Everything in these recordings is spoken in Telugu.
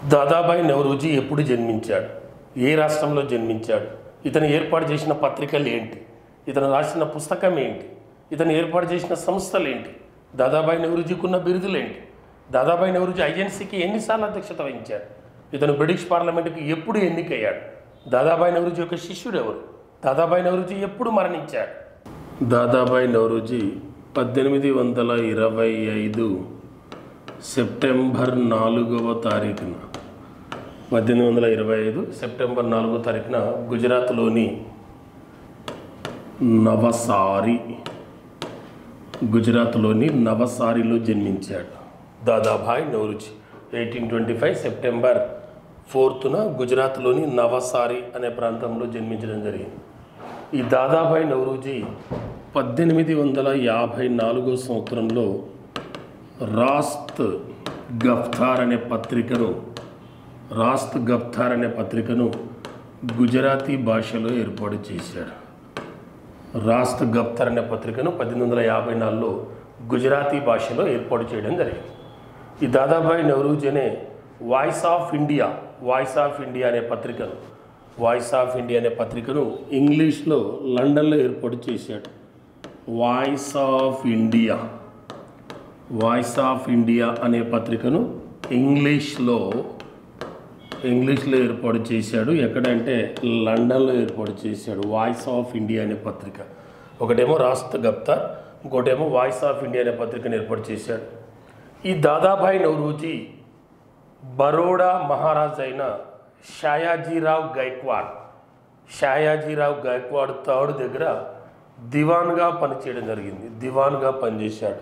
దాదాబాయి నెహ్రూజీ ఎప్పుడు జన్మించాడు ఏ రాష్ట్రంలో జన్మించాడు ఇతను ఏర్పాటు చేసిన పత్రికలు ఏంటి ఇతను రాసిన పుస్తకం ఏంటి ఇతను ఏర్పాటు చేసిన సంస్థలు ఏంటి దాదాబాయి నెహ్రూజీకి ఉన్న బిరుదులు ఏంటి దాదాబాయి నెహ్రూజీ ఐఎన్సీకి ఎన్నిసార్లు అధ్యక్షత వహించాడు ఇతను బ్రిటిష్ పార్లమెంటుకి ఎప్పుడు ఎన్నికయ్యాడు దాదాబాయి నెహ్రూజీ యొక్క శిష్యుడు ఎవరు దాదాబాయి నెహ్రూజీ ఎప్పుడు మరణించాడు దాదాబాయి నెహ్రూజీ పద్దెనిమిది వందల ఇరవై ఐదు సెప్టెంబర్ నాలుగవ తారీఖున పద్దెనిమిది వందల ఇరవై ఐదు సెప్టెంబర్ నాలుగో తారీఖున గుజరాత్లోని నవసారి గుజరాత్లోని నవసారిలో జన్మించాడు Dadabhai Naoroji eighteen twenty five September ఫోర్త్న గుజరాత్లోని నవసారి అనే ప్రాంతంలో జన్మించడం జరిగింది ఈ దాదాభాయ్ నౌరూజీ పద్దెనిమిది వందల యాభై నాలుగో సంవత్సరంలో రాస్త్ గఫ్తార్ అనే పత్రికను రాస్త్ గఫ్తార్ అనే పత్రికను గుజరాతీ భాషలో ఏర్పాటు చేశాడు రాస్త్ గఫ్తార్ అనే పత్రికను పద్దెనిమిది వందల యాభై నాలుగులో గుజరాతీ భాషలో ఏర్పాటు చేయడం జరిగింది ఈ దాదాబాయి నెహ్రూజీ అనే voice of India voice of India అనే పత్రికను వాయిస్ ఆఫ్ ఇండియా అనే పత్రికను ఇంగ్లీష్లో లండన్లో ఏర్పాటు చేశాడు voice of India voice of India అనే పత్రికను ఇంగ్లీష్లో ఇంగ్లీష్లో ఏర్పాటు చేశాడు ఎక్కడంటే లండన్లో ఏర్పాటు చేశాడు వాయిస్ ఆఫ్ ఇండియా అనే పత్రిక ఒకటేమో రాష్ట్ర గప్తా ఇంకోటేమో వాయిస్ ఆఫ్ ఇండియా అనే పత్రికను ఏర్పాటు చేశాడు ఈ దాదాభాయ్ నౌరూజీ బరోడా మహారాజ్ అయిన షాయాజీరావు గైక్వాడ్ షాయాజీరావు గైక్వాడ్ థర్డ్ దగ్గర దివాన్గా పనిచేయడం జరిగింది దివాన్గా పనిచేశాడు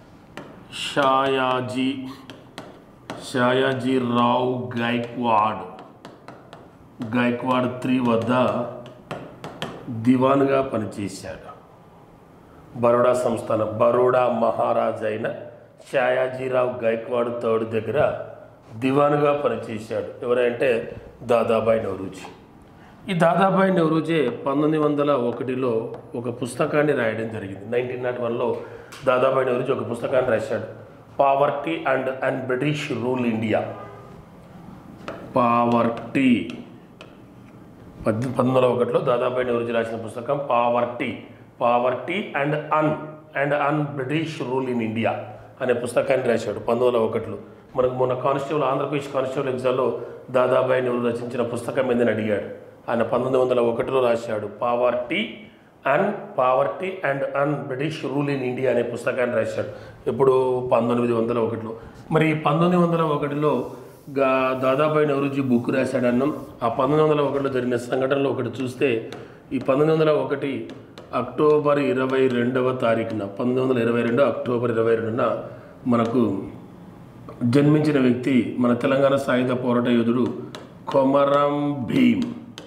షాయాజీ షాయాజీ రావు గైక్వాడ్ గైక్వాడ్ త్రీ వద్ద దివాన్గా పనిచేశాడు బరోడా సంస్థానం బరోడా మహారాజ్ అయిన షాయాజీరావు గైక్వాడ్ థర్డ్ దగ్గర దివాన్గా పనిచేశాడు ఎవరంటే దాదాబాయి నౌరూజీ ఈ దాదాబాయి నెహ్రూజే పంతొమ్మిది వందల ఒకటిలో ఒక పుస్తకాన్ని రాయడం జరిగింది నైన్టీన్ నాట్ వన్లో దాదాబాయి నెహ్రూజీ ఒక పుస్తకాన్ని రాశాడు poverty and and British rule India poverty పద్దె పంతొమ్మిది వందల ఒకటిలో దాదాబాయి నెహ్రూజీ రాసిన పుస్తకం poverty poverty and un and un British rule in India అనే పుస్తకాన్ని రాశాడు పంతొమ్మిది వందల ఒకటిలో మనకు మొన్న కానిస్టేబుల్ ఆంధ్రప్రదేశ్ కానిస్టేబుల్ ఎగ్జామ్లో దాదాబాయి నెహ్రూ రచించిన పుస్తకం ఏందని అడిగాడు ఆయన పంతొమ్మిది వందల ఒకటిలో రాశాడు poverty and poverty and un British rule in India అనే పుస్తకాన్ని రాశాడు ఇప్పుడు పంతొమ్మిది వందల ఒకటిలో మరి ఈ పంతొమ్మిది వందల ఒకటిలో గా దాదాబాయి నెహ్రూజీ బుక్ రాశాడన్నాం ఆ పంతొమ్మిది వందల ఒకటిలో జరిగిన సంఘటనలో ఒకటి చూస్తే ఈ పంతొమ్మిది వందల ఒకటి అక్టోబర్ ఇరవై రెండవ తారీఖున పంతొమ్మిది వందల ఇరవై రెండు అక్టోబర్ ఇరవై రెండున మనకు జన్మించిన వ్యక్తి మన తెలంగాణ సాయుధ పోరాట యోధుడు కొమరం భీమ్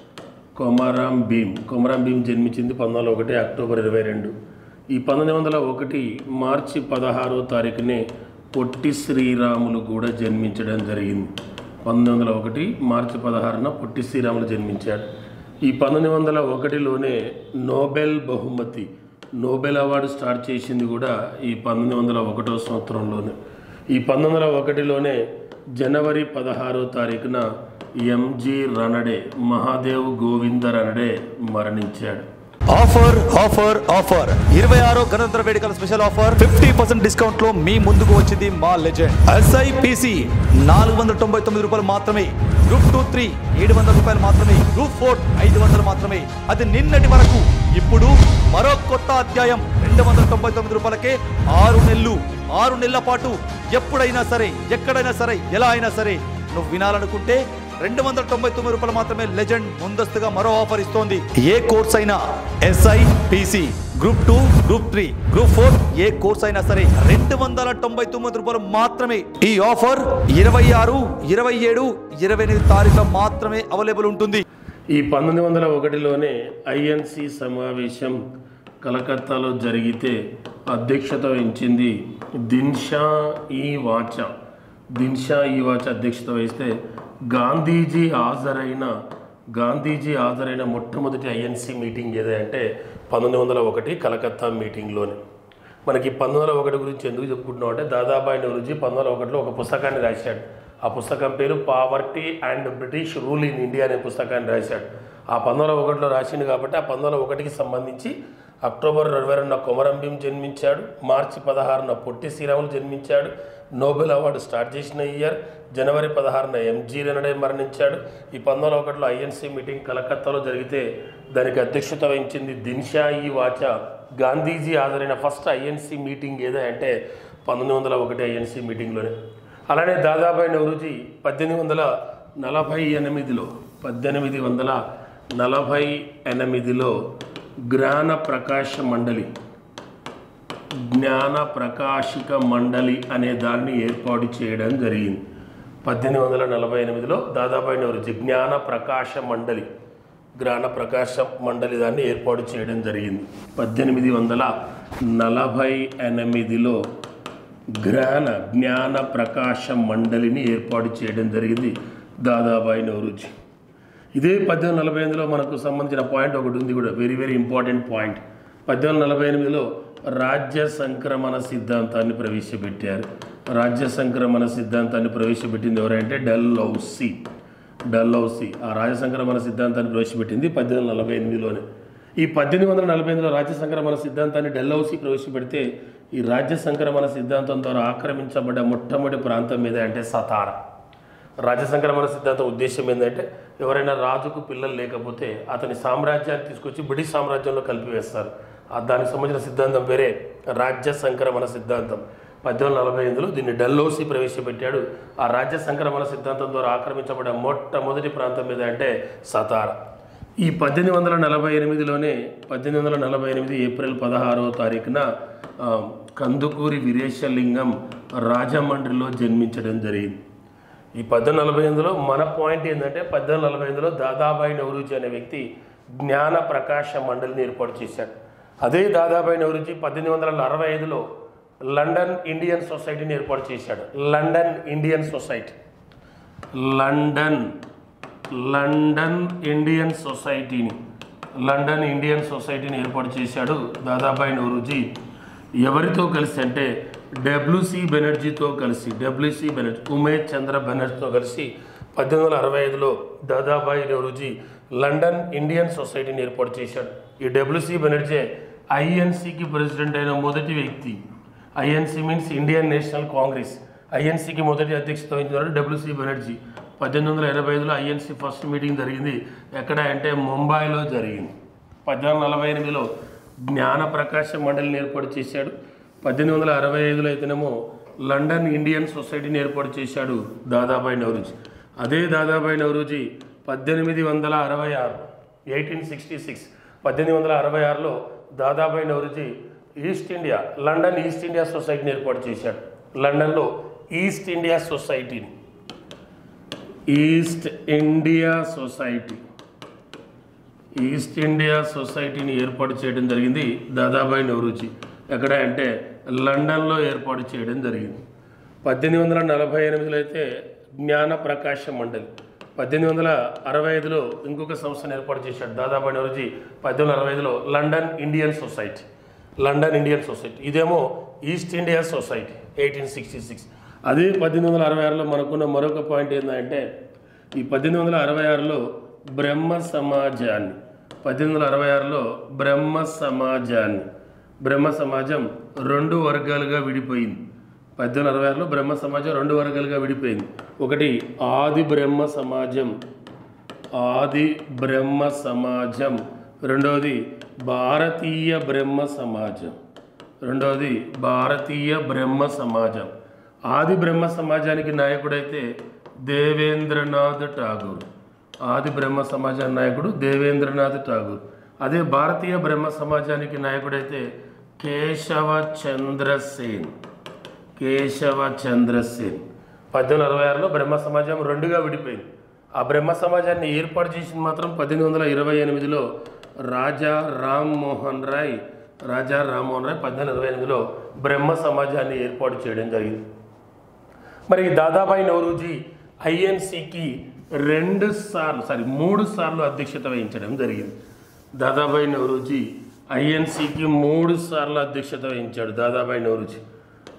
కొమరం భీమ్ కొమరం భీమ్ జన్మించింది పంతొమ్మిది వందల ఒకటి అక్టోబర్ ఇరవై రెండు ఈ పంతొమ్మిది వందల ఒకటి మార్చి పదహారో తారీఖునే పొట్టి శ్రీరాములు కూడా జన్మించడం జరిగింది పంతొమ్మిది వందల ఒకటి మార్చి పదహారున పొట్టి శ్రీరాములు జన్మించాడు ఈ పంతొమ్మిది వందల ఒకటిలోనే నోబెల్ బహుమతి నోబెల్ అవార్డు స్టార్ట్ చేసింది కూడా ఈ పంతొమ్మిది వందల ఒకటో సంవత్సరంలోనే ఈ పంతొమ్మిది వందల ఒకటిలోనే జనవరి పదహారో తారీఖున ఎంజి రనడే మహాదేవ్ గోవింద రనడే మరణించాడు ఆఫర్ ఆఫర్ ఆఫర్ ఇరవై ఆరో గణతంత్ర వేడుకల special offer fifty percent discount లో మీ ముందుకు వచ్చింది మా లెజెండ్ ఎస్ఐపిసి నాలుగు వందల తొంభై తొమ్మిది రూపాయలు మాత్రమే గ్రూప్ టూ త్రీ ఏడు వందల రూపాయలు మాత్రమే గ్రూప్ ఫోర్ ఐదు వందలు మాత్రమే అది నిన్నటి వరకు ఇప్పుడు మరో కొత్త అధ్యాయం రెండు వందల తొంభై తొమ్మిది రూపాయలకే ఆరు నెలలు ఆరు నెలల పాటు ఎప్పుడైనా సరే ఎక్కడైనా సరే ఎలా అయినా సరే నువ్వు వినాలనుకుంటే రెండు వందల తొంభై తొమ్మిది రూపాయలు మాత్రమే లెజెండ్ ముందస్తుగా మరో ఆఫర్ ఇస్తోంది ఏ కోర్స్ అయినా SI PC group two group three group four ఏ కోర్స్ అయినా సరే రెండు వందల తొంభై తొమ్మిది రూపాయలు మాత్రమే ఈ ఆఫర్ ఇరవై ఆరు ఇరవై ఏడు ఇరవై ఎనిమిది తారీఖులో మాత్రమే అవైలబుల్ ఉంటుంది ఈ పంతొమ్మిది వందల ఒకటిలోనే ఐఎన్సి సమావేశం కలకత్తాలో జరిగితే అధ్యక్షత వహించింది దిన్షా ఈ వాచ దిన్షా ఈ వాచ అధ్యక్షత వహిస్తే గాంధీజీ హాజరైన గాంధీజీ హాజరైన మొట్టమొదటి ఐఎన్సి మీటింగ్ ఏదంటే పంతొమ్మిది వందల ఒకటి కలకత్తా మీటింగ్లోనే మనకి పంతొమ్మిది వందల ఒకటి గురించి ఎందుకు చెప్పుకుంటున్నాం అంటే దాదాబాయి నెహ్రూజీ పంతొమ్మిది వందల ఒకటిలో ఒక పుస్తకాన్ని రాశాడు ఆ పుస్తకం పేరు poverty and British rule in India అనే పుస్తకాన్ని రాశాడు ఆ పంతొమ్మిది వందల ఒకటిలో రాసిండు కాబట్టి ఆ పంతొమ్మిది వందల ఒకటికి సంబంధించి అక్టోబర్ ఇరవై రెండున కొమరంభీం జన్మించాడు మార్చి పదహారున పొట్టి శ్రీరాములు జన్మించాడు నోబెల్ అవార్డు స్టార్ట్ చేసిన ఇయర్ జనవరి పదహారున ఎంజీ రెనడే మరణించాడు ఈ పంతొమ్మిది వందల ఒకటిలో ఐఎన్సీ మీటింగ్ కలకత్తాలో జరిగితే దానికి అధ్యక్షత వహించింది దిన్షా ఈ వాచ గాంధీజీ హాజరైన ఫస్ట్ ఐఎన్సీ మీటింగ్ ఏదో అంటే పంతొమ్మిది వందల ఒకటి ఐఎన్సీ మీటింగ్లోనే అలానే దాదాబాయి నవరుజీ పద్దెనిమిది వందల నలభై ఎనిమిదిలో పద్దెనిమిది వందల నలభై ఎనిమిదిలో జ్ఞాన ప్రకాశ మండలి జ్ఞాన ప్రకాశిక మండలి అనే దాన్ని ఏర్పాటు చేయడం జరిగింది పద్దెనిమిది వందల నలభై ఎనిమిదిలో దాదాబాయి నవరుజీ జ్ఞాన ప్రకాశ మండలి జ్ఞాన ప్రకాశ మండలి దాన్ని ఏర్పాటు చేయడం జరిగింది పద్దెనిమిది వందల నలభై ఎనిమిదిలో జ్ఞాన జ్ఞాన ప్రకాశ మండలిని ఏర్పాటు చేయడం జరిగింది దాదాబాయి నవరుజీ ఇదే పద్దెనిమిది నలభై ఎనిమిదిలో మనకు సంబంధించిన పాయింట్ ఒకటి ఉంది కూడా వెరీ వెరీ ఇంపార్టెంట్ పాయింట్ పద్దెనిమిది నలభై ఎనిమిదిలో రాజ్య సంక్రమణ సిద్ధాంతాన్ని ప్రవేశపెట్టారు రాజ్య సంక్రమణ సిద్ధాంతాన్ని ప్రవేశపెట్టింది ఎవరంటే డల్ హౌసీ డల్ హౌసీ ఆ రాజ్య సంక్రమణ సిద్ధాంతాన్ని ప్రవేశపెట్టింది పద్దెనిమిది నలభై ఎనిమిదిలోనే ఈ పద్దెనిమిది వందల నలభై ఎనిమిదిలో రాజ్య సంక్రమణ సిద్ధాంతాన్ని డల్ హౌసీ ప్రవేశపెడితే ఈ రాజ్య సంక్రమణ సిద్ధాంతం ద్వారా ఆక్రమించబడ్డ మొట్టమొదటి ప్రాంతం మీద అంటే సతారా రాజ్య సంక్రమణ సిద్ధాంతం ఉద్దేశం ఏంటంటే ఎవరైనా రాజుకు పిల్లలు లేకపోతే అతని సామ్రాజ్యాన్ని తీసుకొచ్చి బ్రిటిష్ సామ్రాజ్యంలో కలిపివేస్తారు ఆ దానికి సంబంధించిన సిద్ధాంతం పేరే రాజ్య సంక్రమణ సిద్ధాంతం పద్దెనిమిది నలభై ఎనిమిదిలో దీన్ని డల్లోసి ప్రవేశపెట్టాడు ఆ రాజ్య సంక్రమణ సిద్ధాంతం ద్వారా ఆక్రమించబడ్డ మొట్టమొదటి ప్రాంతం మీద అంటే సతారా ఈ పద్దెనిమిది వందల నలభై ఎనిమిదిలోనే పద్దెనిమిది వందల నలభై ఎనిమిది ఏప్రిల్ పదహారవ తారీఖున ఆ, కందుకూరి వీరేశలింగం రాజమండ్రిలో జన్మించడం జరిగింది ఈ పద్దెనిమిది నలభై ఎనిమిదిలో మన పాయింట్ ఏంటంటే పద్దెనిమిది నలభై ఎనిమిదిలో దాదాబాయి నవరూజీ అనే వ్యక్తి జ్ఞాన ప్రకాశ మండలిని ఏర్పాటు చేశాడు అదే దాదాబాయి నవరూజీ పద్దెనిమిది వందల అరవై ఐదులో లండన్ ఇండియన్ సొసైటీని ఏర్పాటు చేశాడు London Indian society London London Indian సొసైటీని లండన్ ఇండియన్ సొసైటీని ఏర్పాటు చేశాడు దాదాబాయి నవరూజీ ఎవరితో కలిసి అంటే డబ్ల్యూసి బెనర్జీతో కలిసి డబ్ల్యూసి బెనర్జీ ఉమేష్ చంద్ర బెనర్జీతో కలిసి పద్దెనిమిది వందల అరవై ఐదులో దాదాబాయి నవరూజీ లండన్ ఇండియన్ సొసైటీని ఏర్పాటు చేశాడు ఈ డబ్ల్యూసి బెనర్జీ ఐఎన్సికి ప్రెసిడెంట్ అయిన మొదటి వ్యక్తి INC means Indian National Congress ఐఎన్సీకి మొదటి అధ్యక్షత వహించిన డబ్ల్యూసి బెనర్జీ పద్దెనిమిది వందల ఎనభై ఐదులో ఐఎన్సీ ఫస్ట్ మీటింగ్ జరిగింది ఎక్కడ అంటే ముంబైలో జరిగింది పద్దెనిమిది వందల నలభై ఎనిమిదిలో జ్ఞాన ప్రకాశ మండలిని ఏర్పాటు చేశాడు పద్దెనిమిది వందల అరవై ఐదులో అయితేనేమో లండన్ ఇండియన్ సొసైటీని ఏర్పాటు చేశాడు దాదాబాయి నవరూజీ అదే దాదాబాయి నవరూజీ పద్దెనిమిది వందల అరవై ఆరు ఎయిటీన్ సిక్స్టీ సిక్స్ పద్దెనిమిది వందల అరవై ఆరులో Dadabhai Naoroji East India London East India సొసైటీని ఏర్పాటు చేశాడు లండన్లో ఈస్ట్ ఇండియా సొసైటీని East India society East India సొసైటీని ఏర్పాటు చేయడం జరిగింది దాదాబాయి నవరూజీ ఎక్కడ అంటే లండన్లో ఏర్పాటు చేయడం జరిగింది పద్దెనిమిది వందల నలభై ఎనిమిదిలో అయితే జ్ఞాన ప్రకాశ మండలి పద్దెనిమిది వందల అరవై ఐదులో ఇంకొక సంస్థను ఏర్పాటు చేశాడు దాదాబాయి నవరూజీ పద్దెనిమిది వందల అరవై ఐదులో London Indian society London Indian society ఇదేమో East India society eighteen sixty six అదే పద్దెనిమిది వందల అరవై ఆరులో మనకున్న మరొక పాయింట్ ఏంటంటే ఈ పద్దెనిమిది వందల అరవై ఆరులో బ్రహ్మ సమాజాన్ని పద్దెనిమిది వందల అరవై ఆరులో బ్రహ్మ సమాజాన్ని బ్రహ్మ సమాజం రెండు వర్గాలుగా విడిపోయింది పద్దెనిమిది వందల అరవై ఆరులో బ్రహ్మ సమాజం రెండు వర్గాలుగా విడిపోయింది ఒకటి ఆది బ్రహ్మ సమాజం ఆది బ్రహ్మ సమాజం రెండవది భారతీయ బ్రహ్మ సమాజం రెండవది భారతీయ బ్రహ్మ సమాజం ఆది బ్రహ్మ సమాజానికి నాయకుడైతే దేవేంద్రనాథ్ ఠాగూర్ ఆది బ్రహ్మ సమాజం నాయకుడు దేవేంద్రనాథ్ ఠాగూర్ అదే భారతీయ బ్రహ్మ సమాజానికి నాయకుడైతే కేశవ చంద్రసేన్ కేశవ చంద్రసేన్ పద్దెనిమిది అరవై ఆరులో బ్రహ్మ సమాజం రెండుగా విడిపోయింది ఆ బ్రహ్మ సమాజాన్ని ఏర్పాటు చేసింది మాత్రం పద్దెనిమిది వందల ఇరవై ఎనిమిదిలో రాజా రామ్మోహన్ రాయ్ రాజా రామ్మోహన్ రాయ్ పద్దెనిమిది ఇరవై ఎనిమిదిలో బ్రహ్మ సమాజాన్ని ఏర్పాటు చేయడం జరిగింది మరి దాదాబాయి నవరూజీ ఐఎన్సికి రెండు సార్లు సారీ మూడు సార్లు అధ్యక్షత వహించడం జరిగింది దాదాబాయి నవరూజీ ఐఎన్సికి మూడు సార్లు అధ్యక్షత వహించాడు దాదాబాయి నవరూజీ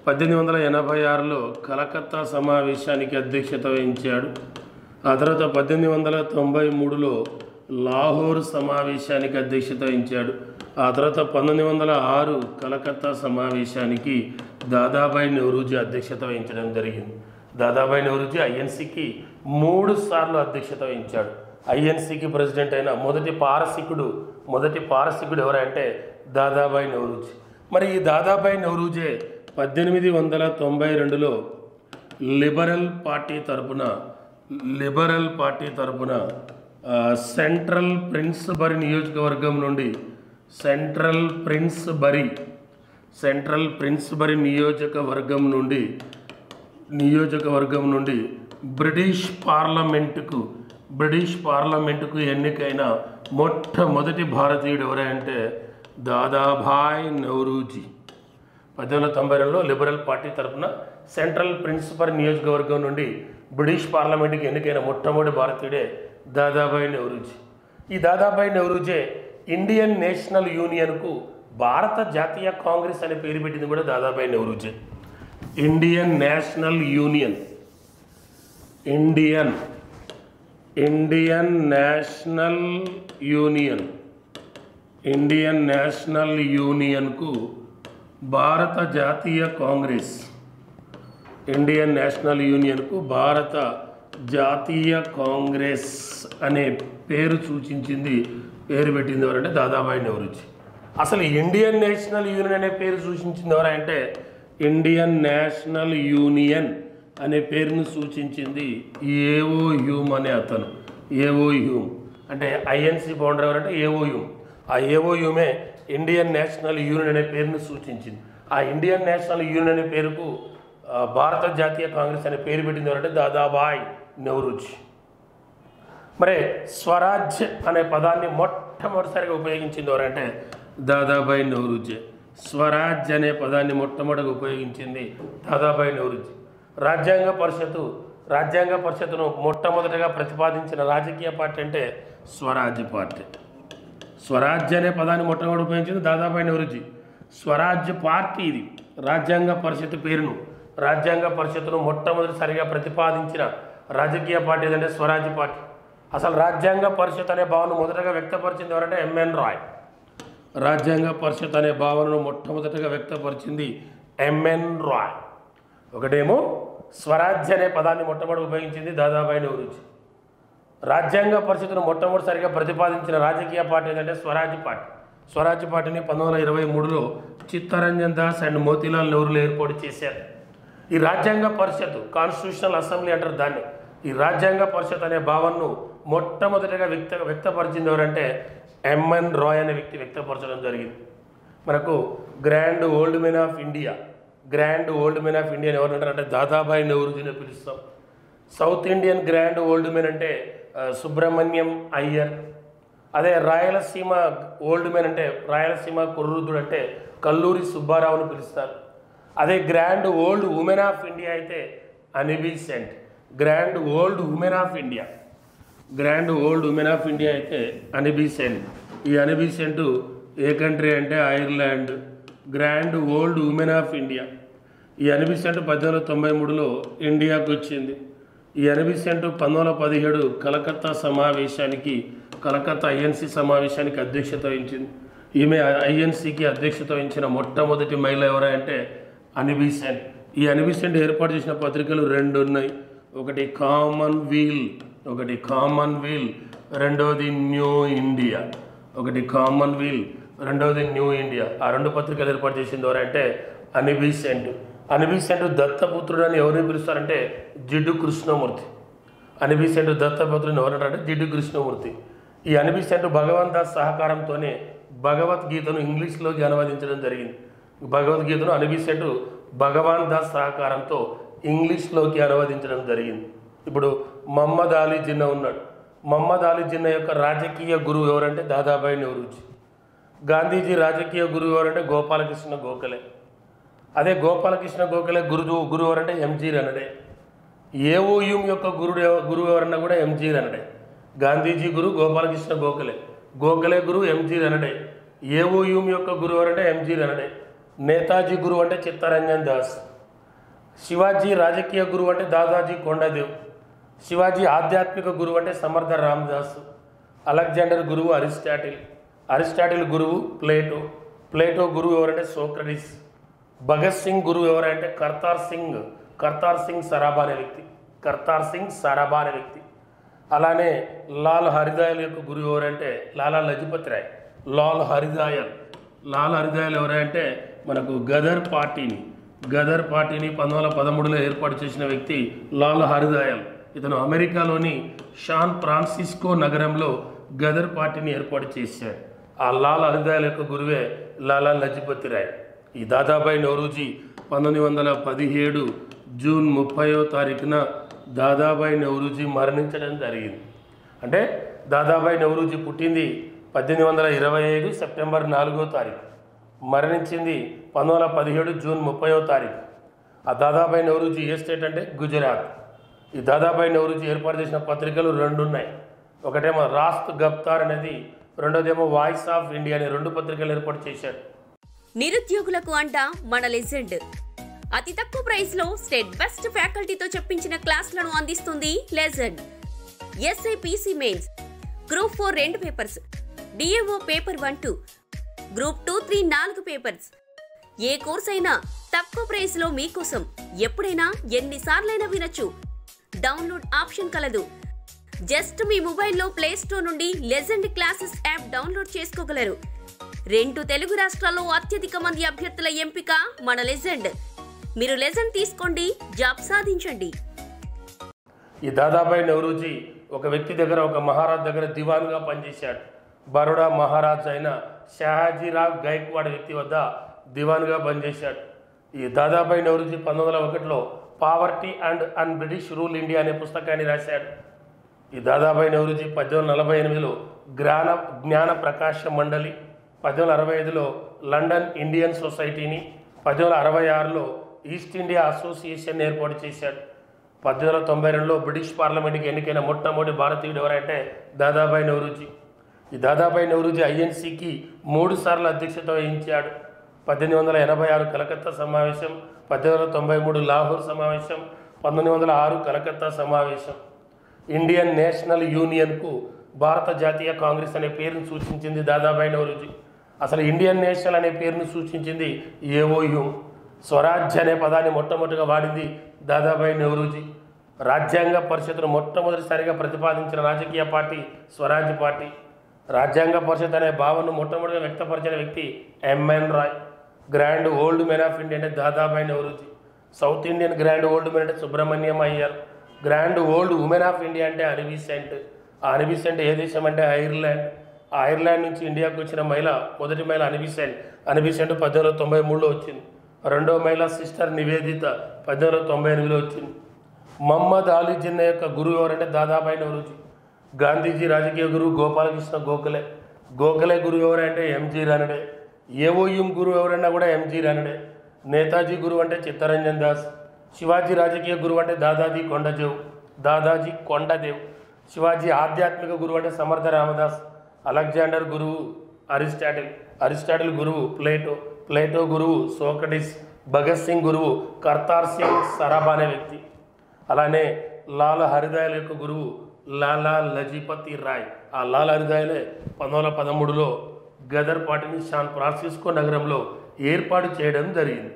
పద్దెనిమిది వందల ఎనభై ఆరులో కలకత్తా సమావేశానికి అధ్యక్షత వహించాడు ఆ తర్వాత పద్దెనిమిది వందల తొంభై మూడులో లాహోర్ సమావేశానికి అధ్యక్షత వహించాడు ఆ తర్వాత పంతొమ్మిది వందల ఆరు కలకత్తా సమావేశానికి దాదాబాయి నెహ్రూజీ అధ్యక్షత వహించడం జరిగింది దాదాబాయి నెహ్రూజీ ఐఎన్సీకి మూడు సార్లు అధ్యక్షత వహించాడు ఐఎన్సీకి ప్రెసిడెంట్ అయిన మొదటి పారసికుడు మొదటి పారసికుడు ఎవరంటే దాదాబాయి నెహ్రూజీ మరి ఈ దాదాబాయి నెహ్రూజే పద్దెనిమిది వందల తొంభై రెండులో లిబరల్ పార్టీ తరపున లిబరల్ పార్టీ తరపున ఆ, సెంట్రల్ ప్రిన్స్బరీ నియోజకవర్గం నుండి సెంట్రల్ ప్రిన్స్బరీ సెంట్రల్ ప్రిన్స్బరీ నియోజకవర్గం నుండి నియోజకవర్గం నుండి బ్రిటిష్ పార్లమెంటుకు బ్రిటిష్ పార్లమెంటుకు ఎన్నికైన మొట్టమొదటి భారతీయుడు ఎవరంటే దాదాభాయ్ నౌరూజీ పద్దెనిమిది వందల తొంభై రెండులో లిబరల్ పార్టీ తరఫున సెంట్రల్ ప్రిన్సిపల్ నియోజకవర్గం నుండి బ్రిటిష్ పార్లమెంట్కి ఎన్నికైన మొట్టమొదటి భారతీయుడే దాదాబాయి నెహ్రూజీ ఈ దాదాబాయి నెహ్రూజే ఇండియన్ నేషనల్ యూనియన్కు భారత జాతీయ కాంగ్రెస్ అనే పేరు పెట్టింది కూడా దాదాబాయి నెహ్రూజే Indian National Union Indian Indian National Union Indian National యూనియన్కు భారత జాతీయ కాంగ్రెస్ ఇండియన్ నేషనల్ యూనియన్కు భారత జాతీయ కాంగ్రెస్ అనే పేరు సూచించింది పేరు పెట్టింది ఎవరంటే దాదాబాయి నెహ్రూజీ అసలు ఇండియన్ నేషనల్ యూనియన్ అనే పేరు సూచించింది ఎవరంటే ఇండియన్ నేషనల్ యూనియన్ అనే పేరును సూచించింది ఏఓ హ్యూమ్ అనే అతను ఏఓ హ్యూమ్ అంటే ఐఎన్సి ఫౌండర్ ఎవరంటే ఏఓ హ్యూమ్ ఆ ఏఓ హ్యూమే ఇండియన్ నేషనల్ యూనియన్ అనే పేరును సూచించింది ఆ ఇండియన్ నేషనల్ యూనియన్ అనే పేరుకు ఆ, భారత జాతీయ కాంగ్రెస్ అనే పేరు పెట్టింది ఎవరంటే దాదాబాయ్ నెహ్రూజీ మరి స్వరాజ్ అనే పదాన్ని మొట్టమొదటిసారిగా ఉపయోగించింది ఎవరంటే దాదాబాయి నెహ్రూజీ స్వరాజ్ అనే పదాన్ని మొట్టమొదటిగా ఉపయోగించింది దాదాబాయి నెహ్రూజీ రాజ్యాంగ పరిషత్తు రాజ్యాంగ పరిషత్తును మొట్టమొదటిగా ప్రతిపాదించిన రాజకీయ పార్టీ అంటే స్వరాజ్ పార్టీ స్వరాజ్య అనే పదాన్ని మొట్టమొదటి ఉపయోగించింది దాదాబాయి నెహ్రూజీ స్వరాజ్య పార్టీ ఇది రాజ్యాంగ పరిషత్ పేరును రాజ్యాంగ పరిషత్తును మొట్టమొదటిసారిగా ప్రతిపాదించిన రాజకీయ పార్టీ ఏదంటే స్వరాజ్య పార్టీ అసలు రాజ్యాంగ పరిషత్ అనే భావన మొదటగా వ్యక్తపరిచింది ఎవరంటే ఎంఎన్ రాయ్ రాజ్యాంగ పరిషత్ అనే భావనను మొట్టమొదటిగా వ్యక్తపరిచింది ఎంఎన్ రాయ్ ఒకటేమో స్వరాజ్య అనే పదాన్ని మొట్టమొదటి ఉపయోగించింది దాదాబాయి నెహ్రూజీ రాజ్యాంగ పరిషత్తును మొట్టమొదటిసారిగా ప్రతిపాదించిన రాజకీయ పార్టీ ఏంటంటే స్వరాజ్య పార్టీ స్వరాజ్య పార్టీని పంతొమ్మిది వందల ఇరవై మూడులో చిత్తరంజన్ దాస్ అండ్ మోతీలాల్ నెహ్రూలు ఏర్పాటు చేశారు ఈ రాజ్యాంగ పరిషత్ కాన్స్టిట్యూషనల్ అసెంబ్లీ అంటారు దాన్ని ఈ రాజ్యాంగ పరిషత్ అనే భావనను మొట్టమొదటిగా వ్యక్త వ్యక్తపరిచింది ఎవరంటే ఎంఎన్ రాయ్ అనే వ్యక్తి వ్యక్తపరచడం జరిగింది మనకు grand old men of India grand old men of India ఎవరు అంటారంటే దాదాబాయి నెహ్రూజీని పిలుస్తాం South Indian grand old men అంటే ఆ, సుబ్రహ్మణ్యం అయ్యర్ అదే రాయలసీమ ఓల్డ్ మెన్ అంటే రాయలసీమ కుర్రుద్దుడు అంటే కల్లూరి సుబ్బారావుని పిలుస్తారు అదే grand old women of India అయితే Annie Besant grand old women of India grand old women of India అయితే అనిబిసెంట్ ఈ అనిబిసెంట్ ఏ కంట్రీ అంటే Ireland grand old women of India ఈ అనిబిసెంట్ పద్దెనిమిది వందల తొంభై మూడులో ఇండియాకు వచ్చింది ఈ అనిబిసెంట్ పంతొమ్మిది వందల పదిహేడు కలకత్తా సమావేశానికి కలకత్తా ఐఎన్సీ సమావేశానికి అధ్యక్షత వహించింది ఈమె ఐఎన్సీకి అధ్యక్షత వహించిన మొట్టమొదటి మహిళ ఎవరంటే అనిబిసెంట్ ఈ అనిబిసెంట్ ఏర్పాటు చేసిన పత్రికలు రెండు ఉన్నాయి ఒకటి కామన్ వీల్ ఒకటి కామన్ వీల్ రెండవది న్యూ ఇండియా ఒకటి కామన్ వీల్ రెండవది న్యూ ఇండియా ఆ రెండు పత్రికలు ఏర్పాటు చేసింది ఎవరంటే అనిబిసెంట్ అనిబిసెంట్ దత్తపుత్రుడు అని ఎవరిని పిలుస్తారంటే జిడ్డు కృష్ణమూర్తి అనిబిసెంట్ దత్తపుత్రుని ఎవరంటారంటే జిడ్డు కృష్ణమూర్తి ఈ అనిబిసెంట్ భగవంత సహకారంతోనే భగవద్గీతను ఇంగ్లీష్లోకి అనువదించడం జరిగింది భగవద్గీతను అనిబిసెంట్ భగవాన్ దాస్ సహకారంతో ఇంగ్లీష్లోకి అనువదించడం జరిగింది ఇప్పుడు మహమ్మద్ అలీ జిన్నా ఉన్నాడు మహమ్మద్ అలీ జిన్నా యొక్క రాజకీయ గురువు ఎవరంటే దాదాబాయి నెహ్రూజీ గాంధీజీ రాజకీయ గురువు ఎవరంటే గోపాలకృష్ణ గోఖలే అదే గోపాలకృష్ణ గోఖలే గురువు గురువు ఎవరంటే ఎంజీ రనడే ఏఓయూం యొక్క గురుడు ఎవ- గురువు ఎవరన్నా కూడా ఎంజీ రనడే గాంధీజీ గురువు గోపాలకృష్ణ గోఖలే గోఖలే గురువు ఎంజీ రనడే ఏఓయూం యొక్క గురువు ఎవరంటే ఎంజీ రనడే నేతాజీ గురువు అంటే చిత్తరంజన్ దాస్ శివాజీ రాజకీయ గురువు అంటే దాదాజీ కొండదేవ్ శివాజీ ఆధ్యాత్మిక గురువు అంటే సమర్థ రామదాస్ అలెగ్జాండర్ గురువు అరిస్టాటిల్ అరిస్టాటిల్ గురువు ప్లేటో ప్లేటో గురువు ఎవరంటే సోక్రటిస్ భగత్ సింగ్ గురువు ఎవరంటే కర్తార్ సింగ్ కర్తార్ సింగ్ సరాబా అనే వ్యక్తి కర్తార్ సింగ్ సరాబా అనే వ్యక్తి అలానే లాల్ హరిదాయల్ యొక్క గురువు ఎవరంటే లాలా లజపతి రాయ్ లాల్ హరిదాయల్ లాల్ హరిదాయల్ ఎవరంటే మనకు గదర్ పార్టీని గదర్ పార్టీని పంతొమ్మిది వందల పదమూడులో ఏర్పాటు చేసిన వ్యక్తి లాల్ హరిదాయల్ ఇతను అమెరికాలోని షాన్ ఫ్రాన్సిస్కో నగరంలో గదర్ పార్టీని ఏర్పాటు చేశాడు ఆ లాల్ హరిదాయల్ యొక్క గురువే లాలా లజపతి రాయ్ ఈ దాదాబాయి నౌరూజీ పంతొమ్మిది వందల పదిహేడు జూన్ ముప్పయో తారీఖున దాదాబాయి నౌరూజీ మరణించడం జరిగింది అంటే దాదాబాయి నౌరూజీ పుట్టింది పద్దెనిమిది వందల ఇరవై ఐదు సెప్టెంబర్ నాలుగో తారీఖు మరణించింది పంతొమ్మిది వందల పదిహేడు జూన్ ముప్పయో తారీఖు ఆ దాదాబాయి నౌరూజీ ఏ స్టేట్ అంటే గుజరాత్ ఈ దాదాబాయి నౌరూజీ ఏర్పాటు చేసిన పత్రికలు రెండు ఉన్నాయి ఒకటేమో రాస్త్ గప్తార్ అనేది రెండోదేమో వాయిస్ ఆఫ్ ఇండియా అనే రెండు పత్రికలు ఏర్పాటు చేశారు నిరుద్యోగులకు అంట మన లెజెండ్ అతి తక్కువ ప్రైస్ లో స్టేట్ బెస్ట్ ఫ్యాకల్టీతో చెప్పించిన క్లాసులను అందిస్తుంది legend SIPC mains group four రెండు papers DAO paper one two group two three నాలుగు పేపర్స్ ఏ కోర్స్ అయినా తక్కువ ప్రైస్ లో మీకోసం ఎప్పుడైనా ఎన్నిసార్లైనా వినొచ్చు డౌన్లోడ్ ఆప్షన్ కలదు జస్ట్ మీ మొబైల్లో ప్లే స్టోర్ నుండి లెజెండ్ క్లాసెస్ యాప్ డౌన్లోడ్ చేసుకోగలరు రెండు తెలుగు రాష్ట్రాల్లో అత్యధిక మంది అభ్యర్థుల ఎంపిక మన లెజెండ్ మీరు లెజెండ్ తీసుకోండి జాబ్ సాధించండి ఈ దాదాబాయి నెహ్రూజీ ఒక వ్యక్తి దగ్గర ఒక మహారాజ్ దగ్గర దివాన్గా పనిచేశాడు బరోడా మహారాజ్ అయిన షహాజీరావ్ గైక్వాడ్ వ్యక్తి వద్ద దివాన్గా పనిచేశాడు ఈ దాదాబాయి నెహ్రూజీ పంతొమ్మిది వందల ఒకటిలో poverty and un British rule India అనే పుస్తకాన్ని రాశాడు ఈ దాదాబాయి నెహ్రూజీ పద్దెనిమిది వందల నలభై ఎనిమిదిలో జ్ఞాన జ్ఞాన ప్రకాశ మండలి పద్దెనిమిది వందల అరవై ఐదులో లండన్ ఇండియన్ సొసైటీని పద్దెనిమిది వందల అరవై ఆరులో ఈస్ట్ ఇండియా అసోసియేషన్ ఏర్పాటు చేశాడు పద్దెనిమిది వందల తొంభై రెండులో బ్రిటిష్ పార్లమెంట్కి ఎన్నికైన మొట్టమొదటి భారతీయుడు ఎవరంటే దాదాబాయి నెహ్రూజీ ఈ దాదాబాయి నెహ్రూజీ ఐఎన్సీకి మూడు సార్లు అధ్యక్షత వహించాడు పద్దెనిమిది వందల ఎనభై ఆరు కలకత్తా సమావేశం పద్దెనిమిది వందల తొంభై మూడు లాహోర్ సమావేశం పంతొమ్మిది వందల ఆరు కలకత్తా సమావేశం ఇండియన్ నేషనల్ యూనియన్కు భారత జాతీయ కాంగ్రెస్ అనే పేరును సూచించింది దాదాబాయి నౌరోజీ అసలు ఇండియన్ నేషనల్ అనే పేరును సూచించింది ఏఓయు స్వరాజ్య అనే పదాన్ని మొట్టమొదటిగా వాడింది దాదాబాయి నెహ్రూజీ రాజ్యాంగ పరిషత్తును మొట్టమొదటిసారిగా ప్రతిపాదించిన రాజకీయ పార్టీ స్వరాజ్ పార్టీ రాజ్యాంగ పరిషత్ అనే భావనను మొట్టమొదటిగా వ్యక్తపరిచిన వ్యక్తి MN Roy grand old men of India అంటే Dadabhai Naoroji South Indian grand old men అంటే Subrahmanyam Iyer grand old women of India అంటే అనిబిసెంట్ ఆ అనిబిసెంట్ ఏ దేశం అంటే ఐర్లాండ్ ఆ ఐర్లాండ్ నుంచి ఇండియాకు వచ్చిన మహిళ మొదటి మహిళ అనిబిసెంట్ అనిబిసెంట్ పద్దెనిమిది వందల తొంభై మూడులో వచ్చింది రెండో మహిళ సిస్టర్ నివేదిత పద్దెనిమిది వందల తొంభై ఎనిమిదిలో వచ్చింది మహమ్మద్ అలీ జిన్నా యొక్క గురువు ఎవరంటే దాదాబాయి నెహ్రూజీ గాంధీజీ రాజకీయ గురువు గోపాలకృష్ణ గోఖలే గోఖలే గురువు ఎవరంటే ఎంజీ రానడే ఏఓయుం గురువు ఎవరన్నా కూడా ఎంజీ రానడే నేతాజీ గురువు అంటే చిత్తరంజన్ దాస్ శివాజీ రాజకీయ గురువు అంటే దాదాజీ కొండదేవ్ దాదాజీ కొండదేవ్ శివాజీ ఆధ్యాత్మిక గురువు అంటే సమర్థ రామదాస్ అలెగ్జాండర్ గురువు అరిస్టాటిల్ అరిస్టాటిల్ గురువు ప్లేటో ప్లేటో గురువు సోక్రటిస్ భగత్ సింగ్ గురువు కర్తార్ సింగ్ సరాబా అనే వ్యక్తి అలానే లాల హరిదాయల యొక్క గురువు లాలా లజపతి రాయ్ ఆ లాల హరిదాయలే పంతొమ్మిది వందల పదమూడులో గదర్ పార్టీని శాన్ ఫ్రాన్సిస్కో నగరంలో ఏర్పాటు చేయడం జరిగింది